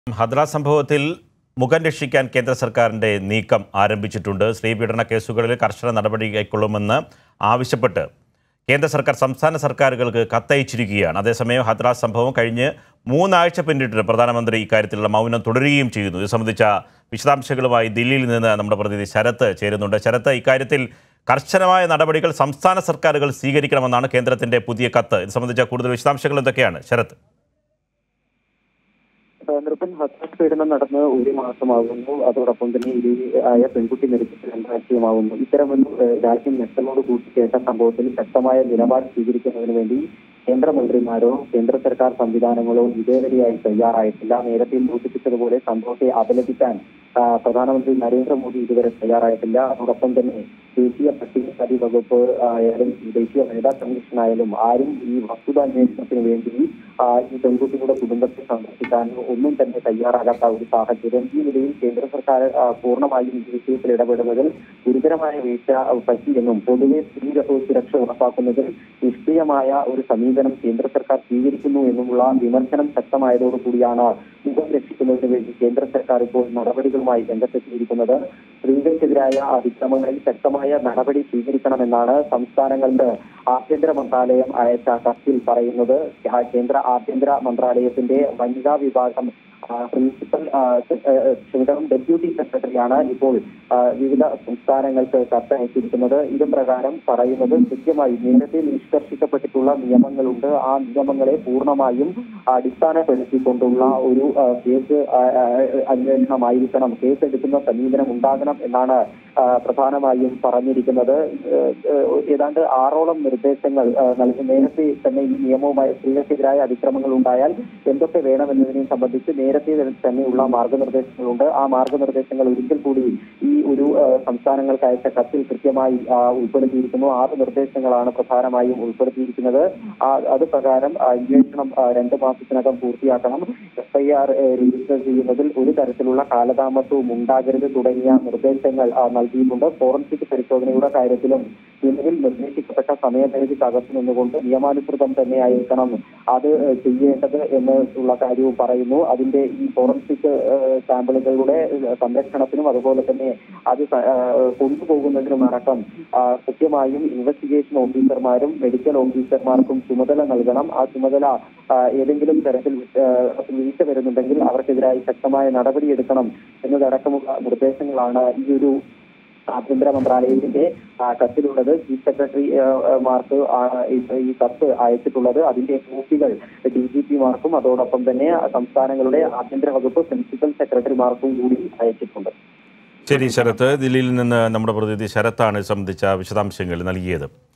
ഹദ്ര സംഭവത്തിൽ മുഖം രക്ഷിക്കാൻ കേന്ദ്ര സർക്കാരിന്റെ നീക്കം ആരംഭിച്ചിട്ടുണ്ട് സ്ത്രീപീഡന കേസുകളിൽ കർശന നടപടി കൈക്കൊള്ളുമെന്ന് ആവശ്യപ്പെട്ട് കേന്ദ്ര സർക്കാർ സംസ്ഥാന സർക്കാരുകൾക്ക് കത്തയച്ചിരിക്കുകയാണ് അതേസമയം ഹദ്ര സംഭവം കഴിഞ്ഞ് മൂന്നാഴ്ച പിന്നിട്ടിട്ട് പ്രധാനമന്ത്രി ഇക്കാര്യത്തിലുള്ള മൗനം തുടരുകയും ചെയ്യുന്നു ഇത് സംബന്ധിച്ച വിശദാംശങ്ങളുമായി ദില്ലിയിൽ നിന്ന് നമ്മുടെ പ്രതിനിധി ശരത്ത് ചേരുന്നുണ്ട് ശരത്ത് ഇക്കാര്യത്തിൽ കർശനമായ നടപടികൾ സംസ്ഥാന സർക്കാരുകൾ സ്വീകരിക്കണമെന്നാണ് കേന്ദ്രത്തിന്റെ പുതിയ കത്ത് ഇത് സംബന്ധിച്ച കൂടുതൽ വിശദാംശങ്ങൾ എന്തൊക്കെയാണ് ശരത്ത് നൃത്തൻ ഹത്യാ പീഡനം നടന്ന് ഒരു മാസമാകുന്നു അതോടൊപ്പം തന്നെ ഇരയായ പെൺകുട്ടി മരിച്ചിട്ട് രണ്ടാഴ്ചയുമാകുന്നു ഇത്തരമൊരു ഏഹ്, രാജ്യം നക്സലോട് കൂട്ടിക്കേട്ട സംഭവത്തിൽ ശക്തമായ നിലപാട് സ്വീകരിക്കുന്നതിന് വേണ്ടി കേന്ദ്രമന്ത്രിമാരോ കേന്ദ്ര സർക്കാർ സംവിധാനങ്ങളോ ഇതേവരെയായി തയ്യാറായിട്ടില്ല നേരത്തെ സൂചിപ്പിച്ചതുപോലെ സംഭവത്തെ അപലപിക്കാൻ ആ, പ്രധാനമന്ത്രി നരേന്ദ്രമോദി ഇതുവരെ തയ്യാറായിട്ടില്ല അതോടൊപ്പം തന്നെ ദേശീയ പട്ടികജാതി വകുപ്പ് ആയാലും ദേശീയ വനിതാ കമ്മീഷൻ ആയാലും ആരും ഈ വസ്തുതാന്വേഷണത്തിന് വേണ്ടി ആ, ഈ പെൺകുട്ടിയുടെ കുടുംബത്തെ സന്ദർശിക്കാനോ ഒന്നും തന്നെ തയ്യാറാകാത്ത ഒരു സാഹചര്യം ഈ നിലയിൽ കേന്ദ്ര സർക്കാർ ആ, പൂർണ്ണമായും ഈ വിഷയത്തിൽ ഇടപെടുന്നതിൽ ഗുരുതരമായ വീഴ്ച പറ്റിയെന്നും പൊതുവെ സ്ത്രീ സുരക്ഷ ഉറപ്പാക്കുന്നതിൽ നിഷ്ക്രിയമായ ഒരു സമീപനം കേന്ദ്ര സർക്കാർ സ്വീകരിക്കുന്നു എന്നുമുള്ള വിമർശനം ശക്തമായതോടുകൂടിയാണ് മുഖം രക്ഷിക്കുന്നതിന് വേണ്ടി കേന്ദ്ര സർക്കാർ ഇപ്പോൾ നടപടികളുമായി രംഗത്തെത്തിയിരിക്കുന്നത് സ്ത്രീകൾക്കെതിരായ അതിക്രമങ്ങളിൽ ശക്തമായ നടപടി സ്വീകരിക്കണമെന്നാണ് സംസ്ഥാനങ്ങളുടെ ആഭ്യന്തര മന്ത്രാലയം അയച്ച കത്തിൽ പറയുന്നത് ആ കേന്ദ്ര ആഭ്യന്തര മന്ത്രാലയത്തിന്റെ വനിതാ വിഭാഗം ആ, പ്രിൻസിപ്പൽ ആ, സെ- ഏ, ഏ, ക്ഷമിക്കണം ഡെപ്യൂട്ടി സെക്രട്ടറിയാണ് ഇപ്പോൾ ആ, വിവിധ സംസ്ഥാനങ്ങൾക്ക് കത്തയച്ചിരിക്കുന്നത് ഇത് പ്രകാരം പറയുന്നത് കൃത്യമായി നേരത്തെ നിഷ്കർഷിക്കപ്പെട്ടിട്ടുള്ള നിയമങ്ങളുണ്ട് ആ നിയമങ്ങളെ പൂർണ്ണമായും അടിസ്ഥാനപ്പെടുത്തിക്കൊണ്ടുള്ള ഒരു ആ, കേസ് ആ, ആ, അന്വേഷണമായിരിക്കണം കേസ് എടുക്കുന്ന സമീപനം ഉണ്ടാകണം എന്നാണ് ആ, പ്രധാനമായും പറഞ്ഞിരിക്കുന്നത് ഏഹ്, ഏഹ്, ഏതാണ്ട് ആറോളം നിർദ്ദേശങ്ങൾ ആ, നൽകി നേരത്തെ തന്നെ ഈ നിയമവുമായി സ്ത്രീകൾക്കെതിരായ അതിക്രമങ്ങൾ ഉണ്ടായാൽ എന്തൊക്കെ വേണമെന്നതിനെ സംബന്ധിച്ച് നേരത്തെ തന്നെയുള്ള മാർഗനിർദ്ദേശങ്ങളുണ്ട് ആ മാർഗനിർദ്ദേശങ്ങൾ ഒരിക്കൽ കൂടി ഈ ഒരു ആ, സംസ്ഥാനങ്ങൾക്ക് അയച്ച കത്തിൽ കൃത്യമായി ആ, ഉൾപ്പെടുത്തിയിരിക്കുന്നു ആറ് നിർദ്ദേശങ്ങളാണ് പ്രധാനമായും ഉൾപ്പെടുത്തിയിരിക്കുന്നത് ആ, അത് പ്രകാരം ആ, അന്വേഷണം ആ, രണ്ട് മാസത്തിനകം പൂർത്തിയാക്കണം എഫ്ഐആർ രജിസ്റ്റർ ചെയ്യുന്നതിൽ ഒരു തരത്തിലുള്ള കാലതാമസവും ഉണ്ടാകരുത് തുടങ്ങിയ നിർദ്ദേശങ്ങൾ ആ, നൽകിയിട്ടുണ്ട് ഫോറൻസിക് പരിശോധനയുടെ കാര്യത്തിലും നിലവിൽ നിർദ്ദേശിക്കപ്പെട്ട സമയപരിധിക്കകത്ത് നിന്നുകൊണ്ട് നിയമാനുസൃതം തന്നെയായിരിക്കണം അത് ഏഹ്, ചെയ്യേണ്ടത് എന്നുള്ള കാര്യവും പറയുന്നു അതിന്റെ ഈ ഫോറൻസിക് ഏഹ്, സാമ്പിളുകളുടെ ഏഹ്, സംരക്ഷണത്തിനും അതുപോലെ തന്നെ അത് സ- ഏഹ്, കൊണ്ടുപോകുന്നതിനും അടക്കം ആ, കൃത്യമായും ഇൻവെസ്റ്റിഗേഷൻ ഓഫീസർമാരും മെഡിക്കൽ ഓഫീസർമാർക്കും ചുമതല നൽകണം ആ ചുമതല ആ, ഏതെങ്കിലും തരത്തിൽ ഏഹ്, വീഴ്ച വരുന്നുണ്ടെങ്കിൽ അവർക്കെതിരായി ശക്തമായ നടപടിയെടുക്കണം എന്നതടക്കമുള്ള നിർദ്ദേശങ്ങളാണ് ഈ ഒരു ആഭ്യന്തര മന്ത്രാലയത്തിന്റെ ആ, കത്തിലുള്ളത് ചീഫ് സെക്രട്ടറി ആ, ആ, മാർക്ക് ആ, ഈ- ഈ കത്ത് അയച്ചിട്ടുള്ളത് അതിന്റെ കോപ്പികൾ ഡി ജി പിമാർക്കും അതോടൊപ്പം തന്നെ സംസ്ഥാനങ്ങളുടെ ആഭ്യന്തര വകുപ്പ് പ്രിൻസിപ്പൽ സെക്രട്ടറിമാർക്കും കൂടി അയച്ചിട്ടുണ്ട് ശരി ശരത്ത് ദില്ലിയിൽ നിന്ന് നമ്മുടെ പ്രതിനിധി ശരത്താണ് ഇത് സംബന്ധിച്ച വിശദാംശങ്ങൾ നൽകിയത്